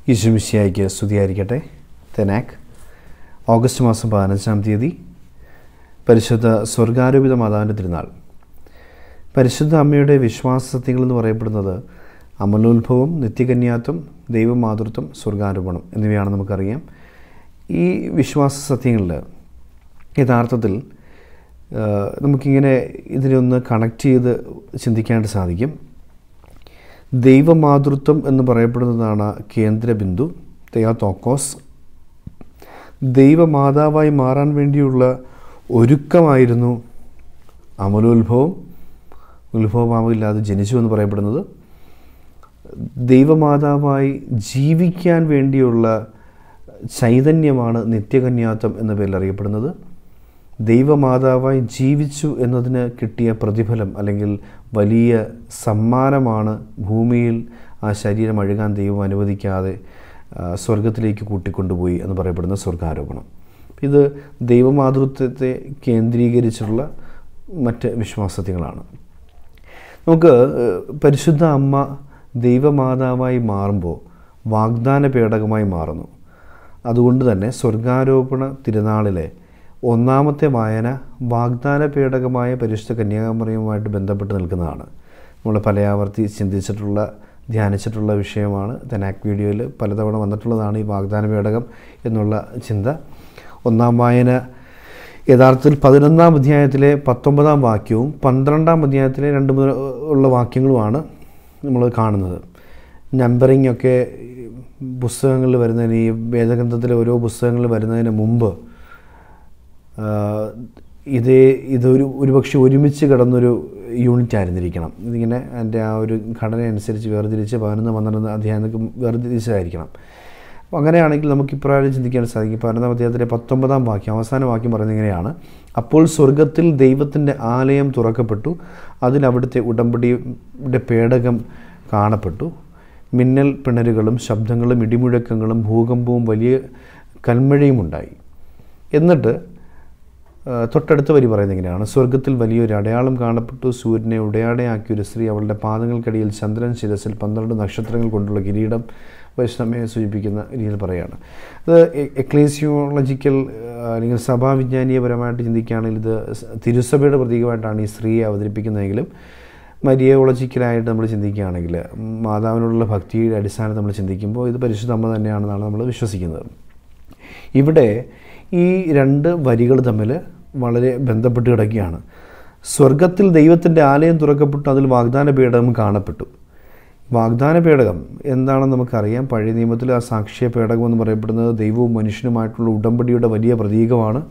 ഈശുമിശിയായിക്ക് സ്തുതിയായിരിക്കട്ടെ തെനാക്ക് ഓഗസ്റ്റ് മാസം പതിനഞ്ചാം തീയതി പരിശുദ്ധ സ്വർഗാരോപിത മാതാവിൻ്റെ തിരുനാൾ പരിശുദ്ധ അമ്മയുടെ വിശ്വാസ സത്യങ്ങൾ എന്ന് പറയപ്പെടുന്നത് അമലോത്ഭവം നിത്യകന്യാത്വം ദൈവമാതൃത്വം സ്വർഗാരോപണം എന്നിവയാണ് നമുക്കറിയാം ഈ വിശ്വാസ സത്യങ്ങളിൽ യഥാർത്ഥത്തിൽ ആ, നമുക്കിങ്ങനെ ഇതിനൊന്ന് കണക്ട് ചെയ്ത് ചിന്തിക്കാനായിട്ട് സാധിക്കും ദൈവമാതൃത്വം എന്ന് പറയപ്പെടുന്നതാണ് കേന്ദ്ര ബിന്ദു തെയാത്തോക്കോസ് ദൈവമാതാവായി മാറാൻ വേണ്ടിയുള്ള ഒരുക്കമായിരുന്നു അമലോത്ഭവം ഉത്ഭവമാവില്ലാതെ ജനിച്ചു എന്ന് പറയപ്പെടുന്നത് ദൈവമാതാവായി ജീവിക്കാൻ വേണ്ടിയുള്ള ചൈതന്യമാണ് നിത്യകന്യാത്വം എന്ന പേരിൽ അറിയപ്പെടുന്നത് ദൈവമാതാവായി ജീവിച്ചു എന്നതിന് കിട്ടിയ പ്രതിഫലം അല്ലെങ്കിൽ വലിയ സമ്മാനമാണ് ഭൂമിയിൽ ആ ശരീരം അഴുകാൻ ദൈവം അനുവദിക്കാതെ ആ, സ്വർഗത്തിലേക്ക് കൂട്ടിക്കൊണ്ടുപോയി എന്ന് പറയപ്പെടുന്ന സ്വർഗാരോപണം ഇത് ദൈവമാതൃത്വത്തെ കേന്ദ്രീകരിച്ചുള്ള മറ്റ് വിശ്വാസത്യങ്ങളാണ് നമുക്ക് ഏഹ്, പരിശുദ്ധ അമ്മ ദൈവമാതാവായി മാറുമ്പോൾ വാഗ്ദാന പേടകമായി മാറുന്നു അതുകൊണ്ട് തന്നെ സ്വർഗാരോപണ തിരുനാളിലെ ഒന്നാമത്തെ വായന വാഗ്ദാന പേടകമായ പരിശുദ്ധ കന്യാകുമറിയുമായിട്ട് ബന്ധപ്പെട്ട് നിൽക്കുന്നതാണ് നമ്മൾ പലയാവർത്തി ചിന്തിച്ചിട്ടുള്ള ധ്യാനിച്ചിട്ടുള്ള വിഷയമാണ് തെനാക് വീഡിയോയിൽ പലതവണ വന്നിട്ടുള്ളതാണ് ഈ വാഗ്ദാന പേടകം എന്നുള്ള ചിന്ത ഒന്നാം വായന യഥാർത്ഥത്തിൽ പതിനൊന്നാം അധ്യായത്തിലെ പത്തൊമ്പതാം വാക്യവും പന്ത്രണ്ടാം അധ്യായത്തിലെ രണ്ട് മുതൽ ഉള്ള വാക്യങ്ങളുമാണ് നമ്മൾ കാണുന്നത് നമ്പറിംഗ് ഒക്കെ പുസ്തകങ്ങളിൽ വരുന്നതിന് ഈ വേദഗ്രന്ഥത്തിലെ ഓരോ പുസ്തകങ്ങളിൽ വരുന്നതിന് മുമ്പ് ആ, ഇതേ ഇതൊരു ഒരുപക്ഷെ ഒരുമിച്ച് കിടന്നൊരു യൂണിറ്റ് ആയിരുന്നിരിക്കണം ഇതിങ്ങനെ എൻ്റെ ആ ഒരു ഘടന അനുസരിച്ച് വേർതിരിച്ച് പതിനൊന്ന് പന്ത്രണ്ട് അധ്യായം വേർതിരിച്ചതായിരിക്കണം അപ്പോൾ അങ്ങനെയാണെങ്കിൽ നമുക്ക് ഇപ്രകാരം ചിന്തിക്കാൻ സാധിക്കും പതിനൊന്നാം അധ്യായത്തിലെ പത്തൊമ്പതാം വാക്യം അവസാന വാക്യം പറയുന്നത് ഇങ്ങനെയാണ് അപ്പോൾ സ്വർഗത്തിൽ ദൈവത്തിൻ്റെ ആലയം തുറക്കപ്പെട്ടു അതിൽ അവിടുത്തെ ഉടമ്പടിയുടെ പേടകം കാണപ്പെട്ടു മിന്നൽ പിണരുകളും ശബ്ദങ്ങളും ഇടിമുഴക്കങ്ങളും ഭൂകമ്പവും വലിയ കൽമഴയും ഉണ്ടായി എന്നിട്ട് ആ, തൊട്ടടുത്ത വരി പറയുന്നത് ഇങ്ങനെയാണ് സ്വർഗത്തിൽ വലിയൊരു അടയാളം കാണപ്പെട്ടു സൂര്യനെ ഉടയാടയാക്കിയ ഒരു സ്ത്രീ അവളുടെ പാദങ്ങൾക്കടിയിൽ ചന്ദ്രൻ ശിരസിൽ പന്ത്രണ്ട് നക്ഷത്രങ്ങൾ കൊണ്ടുള്ള കിരീടം വൈഷ്ണവയെ സൂചിപ്പിക്കുന്ന രീതിയിൽ പറയുകയാണ് അത് എക്ലേസിയോളജിക്കൽ അല്ലെങ്കിൽ സഭാവിജ്ഞാനീയപരമായിട്ട് ചിന്തിക്കുകയാണെങ്കിൽ ഇത് സ് തിരുസഭയുടെ പ്രതീകമായിട്ടാണ് ഈ സ്ത്രീയെ അവതരിപ്പിക്കുന്നതെങ്കിലും മരിയോളജിക്കലായിട്ട് നമ്മൾ ചിന്തിക്കുകയാണെങ്കിൽ മാതാവിനോടുള്ള ഭക്തിയുടെ അടിസ്ഥാനത്തിൽ നമ്മൾ ചിന്തിക്കുമ്പോൾ ഇത് പരിശുദ്ധ അമ്മ തന്നെയാണെന്നാണ് നമ്മൾ വിശ്വസിക്കുന്നത് ഇവിടെ ഈ രണ്ട് വരികൾ തമ്മിൽ വളരെ ബന്ധപ്പെട്ട് കിടക്കുകയാണ് സ്വർഗത്തിൽ ദൈവത്തിൻ്റെ ആലയം തുറക്കപ്പെട്ടു അതിൽ വാഗ്ദാന പേടകം കാണപ്പെട്ടു വാഗ്ദാന പേടകം എന്താണെന്ന് നമുക്കറിയാം പഴയ നിയമത്തിൽ ആ സാക്ഷ്യ പേടകം എന്ന് പറയപ്പെടുന്നത് ദൈവവും മനുഷ്യനുമായിട്ടുള്ള ഉടമ്പടിയുടെ വലിയ പ്രതീകമാണ്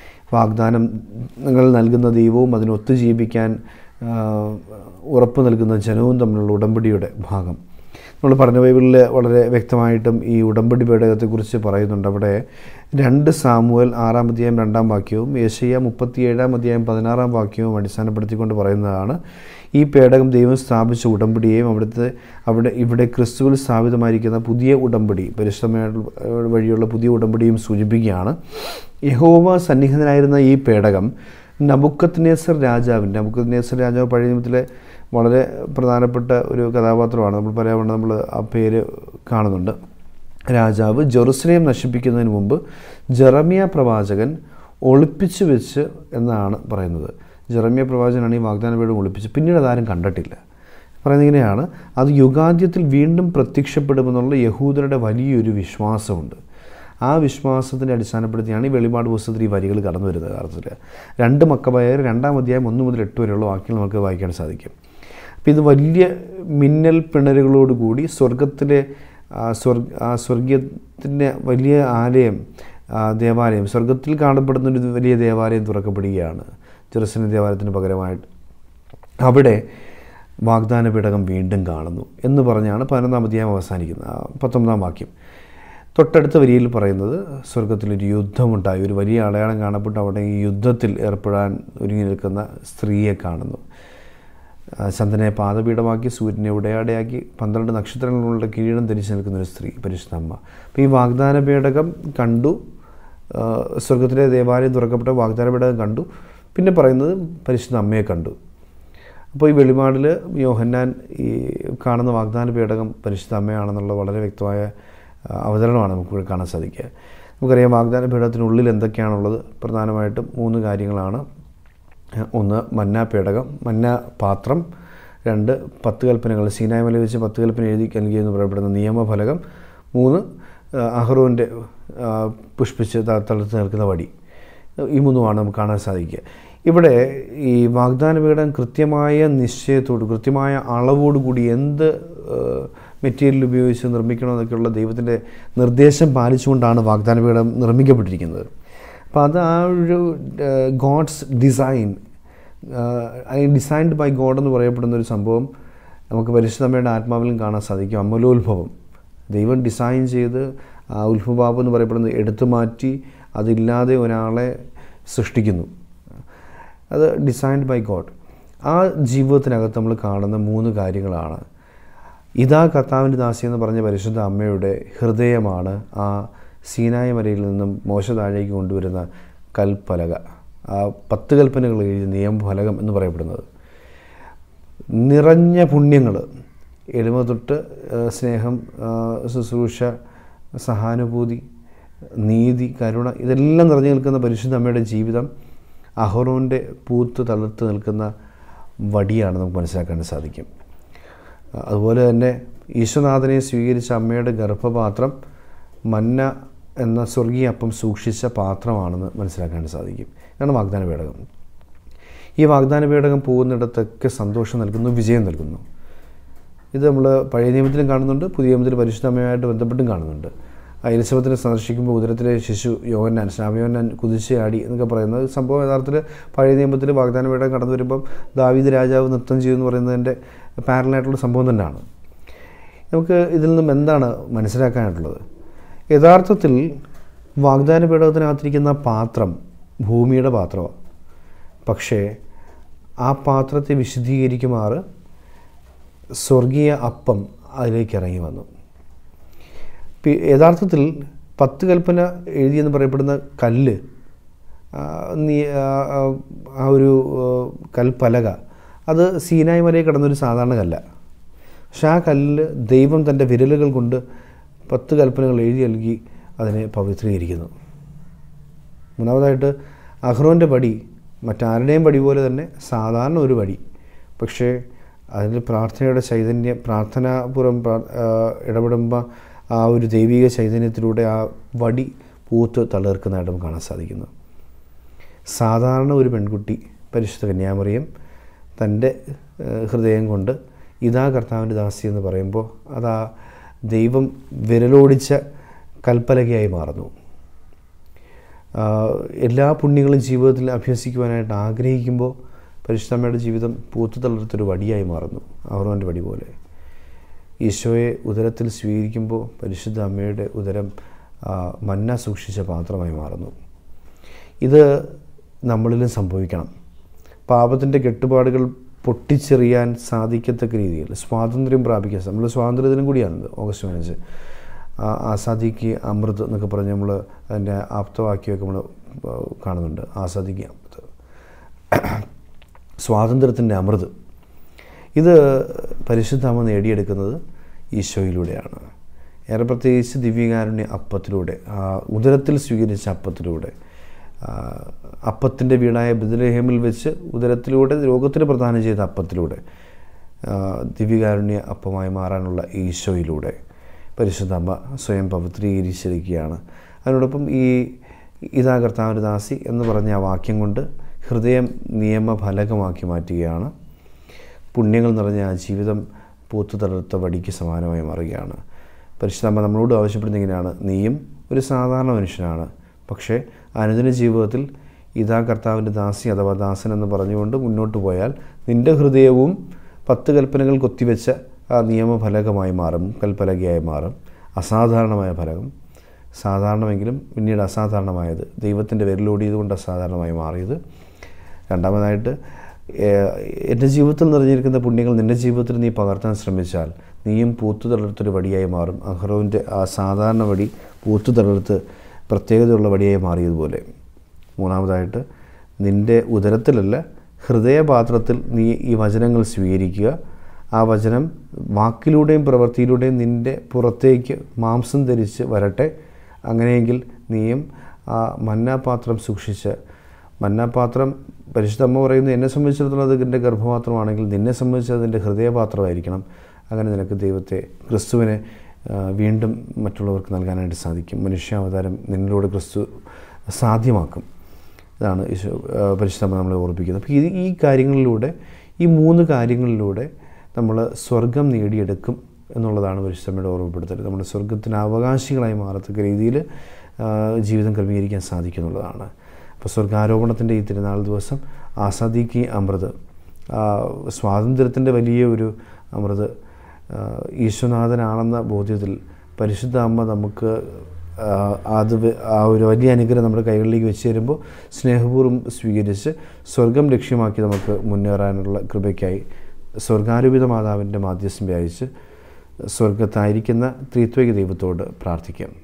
വാഗ്ദാനങ്ങൾ നൽകുന്ന ദൈവവും അതിനൊത്തു ജീവിക്കാൻ ആ, ഉറപ്പ് നൽകുന്ന ജനവും തമ്മിലുള്ള ഉടമ്പടിയുടെ ഭാഗം നമ്മൾ പറഞ്ഞ ബൈബിളിൽ വളരെ വ്യക്തമായിട്ടും ഈ ഉടമ്പടി പേടകത്തെക്കുറിച്ച് പറയുന്നുണ്ട് അവിടെ രണ്ട് സാമുവൽ ആറാം അധ്യായം രണ്ടാം വാക്യവും യേശയ്യ മുപ്പത്തിയേഴാം അധ്യായം പതിനാറാം വാക്യവും അടിസ്ഥാനപ്പെടുത്തിക്കൊണ്ട് പറയുന്നതാണ് ഈ പേടകം ദൈവം സ്ഥാപിച്ച ഉടമ്പടിയെയും അവിടുത്തെ അവിടെ ഇവിടെ ക്രിസ്തുവിൽ സ്ഥാപിതമായിരിക്കുന്ന പുതിയ ഉടമ്പടി പരിശ്രമ വഴിയുള്ള പുതിയ ഉടമ്പടിയും സൂചിപ്പിക്കുകയാണ് യഹോവ സന്നിഹിതനായിരുന്ന ഈ പേടകം നബുക്കത്ത് രാജാവിൻ്റെ നബുക്കത്ത് രാജാവ് പഴയ നിയമത്തിലെ വളരെ പ്രധാനപ്പെട്ട ഒരു കഥാപാത്രമാണ് നമ്മൾ പറയാറുണ്ട് നമ്മൾ ആ പേര് കാണുന്നുണ്ട് രാജാവ് ജെറുസലേം നശിപ്പിക്കുന്നതിന് മുമ്പ് ജെറമിയ പ്രവാചകൻ ഒളിപ്പിച്ചു വെച്ച് എന്നാണ് പറയുന്നത് ജെറമിയ പ്രവാചകനാണ് ഈ വാഗ്ദാന പേടം ഒളിപ്പിച്ച് പിന്നീട് അതാരും കണ്ടിട്ടില്ല പറയുന്നത് ഇങ്ങനെയാണ് അത് യുഗാന്ത്യത്തിൽ വീണ്ടും പ്രത്യക്ഷപ്പെടുമെന്നുള്ള യഹൂദരുടെ വലിയൊരു വിശ്വാസമുണ്ട് ആ വിശ്വാസത്തിൻ്റെ അടിസ്ഥാനപ്പെടുത്തിയാണ് ഈ വെളിപാട് പുസ്തകത്തിൽ ഈ വരികൾ കടന്നു വരുന്നത് യഥാർത്ഥത്തിൽ രണ്ട് മക്കബായർ രണ്ടാം അധ്യായം ഒന്ന് മുതൽ എട്ട് വരെയുള്ള വാക്യങ്ങൾ നമുക്ക് വായിക്കാൻ സാധിക്കും അപ്പം ഇത് വലിയ മിന്നൽ പിണരുകളോടുകൂടി സ്വർഗത്തിലെ ആ സ്വർഗ ആ സ്വർഗത്തിൻ്റെ വലിയ ആലയം ആ ദേവാലയം സ്വർഗത്തിൽ കാണപ്പെടുന്ന ഒരു വലിയ ദേവാലയം തുറക്കപ്പെടുകയാണ് ജെറുസലേം ദേവാലയത്തിന് പകരമായിട്ട് അവിടെ വാഗ്ദാന പേടകം വീണ്ടും കാണുന്നു എന്ന് പറഞ്ഞാണ് പതിനൊന്നാം അധ്യായം അവസാനിക്കുന്നത് ആ പത്തൊമ്പതാം വാക്യം തൊട്ടടുത്ത വരിയിൽ പറയുന്നത് സ്വർഗത്തിലൊരു യുദ്ധമുണ്ടായി ഒരു വലിയ അടയാളം കാണപ്പെട്ടു അവിടെ ഈ യുദ്ധത്തിൽ ഏർപ്പെടാൻ ഒരുങ്ങി നിൽക്കുന്ന സ്ത്രീയെ കാണുന്നു ആ, ചന്ദ്രനെ പാദപീഠമാക്കി സൂര്യനെ ഉടയാടയാക്കി പന്ത്രണ്ട് നക്ഷത്രങ്ങളുള്ള കിരീടം ധരിച്ച് നിൽക്കുന്ന ഒരു സ്ത്രീ പരിശുദ്ധ അമ്മ അപ്പോൾ ഈ വാഗ്ദാന പേടകം കണ്ടു ആ, സ്വർഗത്തിലെ ദേവാലയം തുറക്കപ്പെട്ട വാഗ്ദാന പേടകം കണ്ടു പിന്നെ പറയുന്നത് പരിശുദ്ധ അമ്മയെ കണ്ടു അപ്പോൾ ഈ വെളിപാടിൽ യോഹന്നാൻ ഈ കാണുന്ന വാഗ്ദാന പേടകം പരിശുദ്ധ അമ്മയാണെന്നുള്ള വളരെ വ്യക്തമായ ആ, അവതരണമാണ് നമുക്ക് കാണാൻ സാധിക്കുക നമുക്കറിയാം വാഗ്ദാന പീഠത്തിനുള്ളിൽ എന്തൊക്കെയാണുള്ളത് പ്രധാനമായിട്ടും മൂന്ന് കാര്യങ്ങളാണ് ഒന്ന് മന്ന പേടകം മന്ന പാത്രം രണ്ട് പത്ത് കൽപ്പനകൾ സീനായ മല വെച്ച് പത്ത് കൽപ്പന എഴുതി നൽകിയെന്ന് പറയപ്പെടുന്ന നിയമഫലകം മൂന്ന് അഹ്റോൻ്റെ പുഷ്പിച്ച് ത- തളർത്ത് നിൽക്കുന്ന വടി ഈ മൂന്നുമാണ് നമുക്ക് കാണാൻ സാധിക്കുക ഇവിടെ ഈ വാഗ്ദാന പീഠം കൃത്യമായ നിശ്ചയത്തോട് കൃത്യമായ അളവോടുകൂടി എന്ത് മെറ്റീരിയൽ ഉപയോഗിച്ച് നിർമ്മിക്കണമെന്നൊക്കെയുള്ള ദൈവത്തിൻ്റെ നിർദ്ദേശം പാലിച്ചുകൊണ്ടാണ് വാഗ്ദാന പീഠം നിർമ്മിക്കപ്പെട്ടിരിക്കുന്നത് അപ്പോൾ അത് ആ ഒരു God's design designed by God എന്ന് പറയപ്പെടുന്ന ഒരു സംഭവം നമുക്ക് പരിശുദ്ധമ്മയുടെ ആത്മാവിലും കാണാൻ സാധിക്കും അമലോത്ഭവം ദൈവം ഡിസൈൻ ചെയ്ത് ആ ഉത്ഭവാപം എന്ന് പറയപ്പെടുന്നത് എടുത്തു മാറ്റി അതില്ലാതെ ഒരാളെ സൃഷ്ടിക്കുന്നു അത് ഡിസൈൻഡ് ബൈ ഗോഡ് ആ ജീവിതത്തിനകത്ത് നമ്മൾ കാണുന്ന മൂന്ന് കാര്യങ്ങളാണ് ഇതാ കർത്താവിൻ്റെ ദാസി എന്ന് പറഞ്ഞ പരിശുദ്ധ അമ്മയുടെ ഹൃദയമാണ് ആ സീനായ മലയിൽ നിന്നും മോശ താഴേക്ക് കൊണ്ടുവരുന്ന കൽപ്പലക ആ പത്ത് കൽപ്പനകൾ എഴുതിയ നിയമഫലകം എന്ന് പറയപ്പെടുന്നത് നിറഞ്ഞ പുണ്യങ്ങൾ എളിമ തൊട്ട് ആ, സ്നേഹം ആ, ശുശ്രൂഷ സഹാനുഭൂതി നീതി കരുണ ഇതെല്ലാം നിറഞ്ഞു നിൽക്കുന്ന പരിശുദ്ധ അമ്മയുടെ ജീവിതം അഹ്റോൻ്റെ പൂത്ത് തളർത്ത് നിൽക്കുന്ന വടിയാണ് നമുക്ക് മനസ്സിലാക്കാൻ സാധിക്കും അതുപോലെ തന്നെ ഈശ്വനാഥനെ സ്വീകരിച്ച അമ്മയുടെ ഗർഭപാത്രം മന്ന എന്ന സ്വർഗീയ അപ്പം സൂക്ഷിച്ച പാത്രമാണെന്ന് മനസ്സിലാക്കാൻ സാധിക്കും ഇതാണ് വാഗ്ദാന പേടകം ഈ വാഗ്ദാന പേടകം പോകുന്നിടത്തൊക്കെ സന്തോഷം നൽകുന്നു വിജയം നൽകുന്നു ഇത് നമ്മൾ പഴയ നിയമത്തിലും കാണുന്നുണ്ട് പുതിയ നിയമത്തിൽ പരിശുദ്ധമയമായിട്ട് ബന്ധപ്പെട്ടും കാണുന്നുണ്ട് ആ എലിസബത്തിനെ സന്ദർശിക്കുമ്പോൾ ഉദരത്തിലെ ശിശു യോഹന്നാൻ സ്നാമയോന്നാൻ കുതിച്ചയാടി എന്നൊക്കെ പറയുന്നത് സംഭവം യഥാർത്ഥത്തിൽ പഴയ നിയമത്തിൽ വാഗ്ദാന പേടകം കടന്നു വരുമ്പം ദാവീദ് രാജാവ് നൃത്തം ചെയ്യുമെന്ന് പറയുന്നതിൻ്റെ പാരലായിട്ടുള്ള സംഭവം തന്നെയാണ് നമുക്ക് ഇതിൽ നിന്നും എന്താണ് മനസ്സിലാക്കാനായിട്ടുള്ളത് യഥാർത്ഥത്തിൽ വാഗ്ദാന പേടകത്തിനകത്തിരിക്കുന്ന പാത്രം ഭൂമിയുടെ പാത്രമാണ് പക്ഷേ ആ പാത്രത്തെ വിശദീകരിക്കുമാറ് സ്വർഗീയ അപ്പം അതിലേക്ക് ഇറങ്ങി വന്നു പി- യഥാർത്ഥത്തിൽ പത്ത് കൽപ്പന എഴുതിയെന്ന് പറയപ്പെടുന്ന കല്ല് ആ, നീ- ആ, ആ, ആ ഒരു ആ, കൽപ്പലക അത് സീനായി മലയിൽ കിടന്നൊരു സാധാരണ കല്ല പക്ഷെ ആ കല്ലിൽ ദൈവം തൻ്റെ വിരലുകൾ കൊണ്ട് പത്ത് കൽപ്പനകൾ എഴുതി നൽകി അതിനെ പവിത്രീകരിക്കുന്നു മൂന്നാമതായിട്ട് അഹ്റോൻ്റെ പടി മറ്റാരുടെയും പടി പോലെ തന്നെ സാധാരണ ഒരു പടി പക്ഷേ അതിൽ പ്രാർത്ഥനയുടെ ചൈതന്യം പ്രാർത്ഥനാപൂർവ്വം പ്രാ- ആ, ഇടപെടുമ്പോൾ ആ ഒരു ദൈവിക ചൈതന്യത്തിലൂടെ ആ വടി പൂത്ത് തളിർക്കുന്നതായിട്ട് നമുക്ക് കാണാൻ സാധിക്കുന്നു സാധാരണ ഒരു പെൺകുട്ടി പരിശുദ്ധ കന്യാമറിയം തൻ്റെ ഏഹ്, ഹൃദയം കൊണ്ട് ഇതാ കർത്താവിൻ്റെ ദാസി എന്ന് പറയുമ്പോൾ അതാ ദൈവം വിരലോടിച്ച കൽപ്പലകയായി മാറുന്നു ആഹ്, എല്ലാ പുണ്യങ്ങളും ജീവിതത്തിൽ അഭ്യസിക്കുവാനായിട്ട് ആഗ്രഹിക്കുമ്പോൾ പരിശുദ്ധമ്മയുടെ ജീവിതം പൂത്തു തളർത്തൊരു വടിയായി മാറുന്നു അവറോൻ്റെ വടി പോലെ ഈശോയെ ഉദരത്തിൽ സ്വീകരിക്കുമ്പോൾ പരിശുദ്ധ അമ്മയുടെ ഉദരം ആ, മന്ന സൂക്ഷിച്ച പാത്രമായി മാറുന്നു ഇത് നമ്മളിലും സംഭവിക്കണം പാപത്തിൻ്റെ കെട്ടുപാടുകൾ പൊട്ടിച്ചെറിയാൻ സാധിക്കത്തക്ക രീതിയിൽ സ്വാതന്ത്ര്യം പ്രാപിക്കാൻ നമ്മൾ സ്വാതന്ത്ര്യദിനം കൂടിയാണിത് ഓഗസ്റ്റ് പതിനഞ്ച് ആ, ആസാദിക്ക് അമൃത് എന്നൊക്കെ പറഞ്ഞ് നമ്മൾ അതിൻ്റെ ആപ്തവാക്യമൊക്കെ നമ്മൾ കാണുന്നുണ്ട് ആസാദിക്ക് അമൃത് സ്വാതന്ത്ര്യത്തിൻ്റെ അമൃത് ഇത് പരിശുദ്ധാമ നേടിയെടുക്കുന്നത് ഈശോയിലൂടെയാണ് ഏറെ പ്രത്യേകിച്ച് ദിവ്യകാരുണ്യ അപ്പത്തിലൂടെ ആ ഉദരത്തിൽ സ്വീകരിച്ച അപ്പത്തിലൂടെ അപ്പത്തിൻ്റെ വീടായ ബദലഹേമിൽ വെച്ച് ഉദരത്തിലൂടെ ലോകത്തിന് പ്രദാനം ചെയ്ത അപ്പത്തിലൂടെ ആ, ദിവ്യകാരുണ്യ അപ്പമായി മാറാനുള്ള ഈശോയിലൂടെ പരിശുദ്ധമ്മ സ്വയം പവിത്രീകരിച്ചിരിക്കുകയാണ് അതിനോടൊപ്പം ഈ ഇതാ കർത്താവിൻ്റെ ദാസി എന്ന് പറഞ്ഞ ആ വാക്യം കൊണ്ട് ഹൃദയം നിയമഫലകമാക്കി മാറ്റുകയാണ് പുണ്യങ്ങൾ നിറഞ്ഞ ആ ജീവിതം പൂത്തു തളർത്ത വടിക്ക് സമാനമായി മാറുകയാണ് പരിശുദ്ധമ്മ നമ്മളോട് ആവശ്യപ്പെടുന്ന ഇങ്ങനെയാണ് നീയും ഒരു സാധാരണ മനുഷ്യനാണ് പക്ഷേ അനുദിന ജീവിതത്തിൽ ഇതാ കർത്താവിൻ്റെ ദാസി അഥവാ ദാസൻ എന്ന് പറഞ്ഞുകൊണ്ട് മുന്നോട്ട് പോയാൽ നിൻ്റെ ഹൃദയവും പത്ത് കൽപ്പനകൾ കൊത്തിവെച്ച ആ നിയമഫലകമായി മാറും കൽപ്പലകയായി മാറും അസാധാരണമായ ഫലകം സാധാരണമെങ്കിലും പിന്നീട് അസാധാരണമായത് ദൈവത്തിൻ്റെ വിരലോടിയതുകൊണ്ട് അസാധാരണമായി മാറിയത് രണ്ടാമതായിട്ട് ഏഹ്, എൻ്റെ ജീവിതത്തിൽ നിറഞ്ഞിരിക്കുന്ന പുണ്യങ്ങൾ നിൻ്റെ ജീവിതത്തിൽ നീ പകർത്താൻ ശ്രമിച്ചാൽ നീയും പൂത്തു തളർത്തൊരു വടിയായി മാറും അഹ്റോവിൻ്റെ ആ സാധാരണ വടി പൂത്തു തളർത്ത് പ്രത്യേകതയുള്ള വടിയായി മാറിയതുപോലെ മൂന്നാമതായിട്ട് നിൻ്റെ ഉദരത്തിലല്ല ഹൃദയപാത്രത്തിൽ നീ ഈ വചനങ്ങൾ സ്വീകരിക്കുക ആ വചനം വാക്കിലൂടെയും പ്രവൃത്തിയിലൂടെയും നിൻ്റെ പുറത്തേക്ക് മാംസം ധരിച്ച് വരട്ടെ അങ്ങനെയെങ്കിൽ നീയും ആ മന്നാപാത്രം സൂക്ഷിച്ച് മന്നാപാത്രം പരിശുദ്ധ അമ്മ പറയുന്നത് എന്നെ സംബന്ധിച്ചിടത്തോളം അത് എൻ്റെ ഗർഭപാത്രമാണെങ്കിൽ നിന്നെ സംബന്ധിച്ച് അതിൻ്റെ ഹൃദയപാത്രമായിരിക്കണം അങ്ങനെ നിനക്ക് ദൈവത്തെ ക്രിസ്തുവിനെ ആ, വീണ്ടും മറ്റുള്ളവർക്ക് നൽകാനായിട്ട് സാധിക്കും മനുഷ്യാവതാരം നിന്നിലൂടെ ക്രിസ്തു സാധ്യമാക്കും ഇതാണ് ഈശോ ആ, പരിശുദ്ധ അമ്മ നമ്മളെ ഓർപ്പിക്കുന്നത് അപ്പോൾ ഈ ഈ കാര്യങ്ങളിലൂടെ ഈ മൂന്ന് കാര്യങ്ങളിലൂടെ നമ്മൾ സ്വർഗം നേടിയെടുക്കും എന്നുള്ളതാണ് പരിശുദ്ധമ്മയുടെ ഓർമ്മപ്പെടുത്തൽ നമ്മൾ സ്വർഗത്തിന് അവകാശികളായി മാറത്തക്ക രീതിയിൽ ആ, ജീവിതം ക്രമീകരിക്കാൻ സാധിക്കും എന്നുള്ളതാണ് അപ്പോൾ സ്വർഗാരോപണത്തിൻ്റെ ഈ തിരുനാൾ ദിവസം ആസാദിക്ക് അമൃത് ആ, സ്വാതന്ത്ര്യത്തിൻ്റെ വലിയ ഒരു അമൃത് ആ, ഈശ്വനാഥനാണെന്ന ബോധ്യത്തിൽ പരിശുദ്ധ അമ്മ നമുക്ക് ആ, അത് വ- ആ ഒരു വലിയ അനുഗ്രഹം നമ്മുടെ കൈകളിലേക്ക് വെച്ച് തരുമ്പോൾ സ്നേഹപൂർവ്വം സ്വീകരിച്ച് സ്വർഗം ലക്ഷ്യമാക്കി നമുക്ക് മുന്നേറാനുള്ള കൃപയ്ക്കായി സ്വർഗാരൂപിത മാതാവിൻ്റെ മാധ്യസ്ഥം വ്യാഴിച്ച് സ്വർഗത്തായിരിക്കുന്ന ത്രിത്വൈക ദൈവത്തോട് പ്രാർത്ഥിക്കാം